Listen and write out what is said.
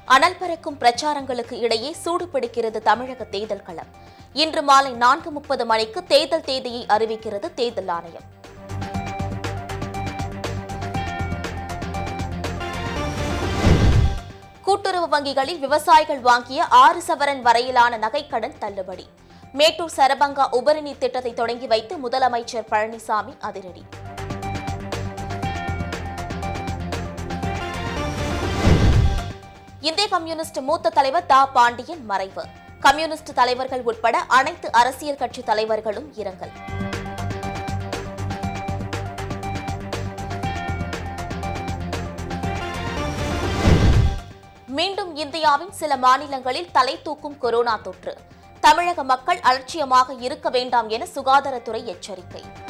அனல் பறக்கும் பிரச்சாரங்களுக்கு இடையே சூடு பிடிக்கிறது தமிழக தேர்தல் களம் இன்று மாலை நான்கு முப்பது மணிக்கு தேர்தல் தேதியை அறிவிக்கிறது தேர்தல் ஆணையம் கூட்டுறவு வங்கிகளில் விவசாயிகள் வாங்கிய ஆறு சவரன் வரையிலான நகைக்கடன் தள்ளுபடி மேட்டூர் சரபங்கா உபரிநீர் திட்டத்தை தொடங்கி வைத்து முதலமைச்சர் பழனிசாமி அதிரடி இந்திய கம்யூனிஸ்ட் மூத்த தலைவர் தா பாண்டியன் மறைவு கம்யூனிஸ்ட் தலைவர்கள் உட்பட அனைத்து அரசியல் கட்சி தலைவர்களும் இரங்கல் மீண்டும் இந்தியாவின் சில மாநிலங்களில் தலை தூக்கும் கொரோனா தொற்று தமிழக மக்கள் அலட்சியமாக இருக்க வேண்டாம் என சுகாதாரத்துறை எச்சரிக்கை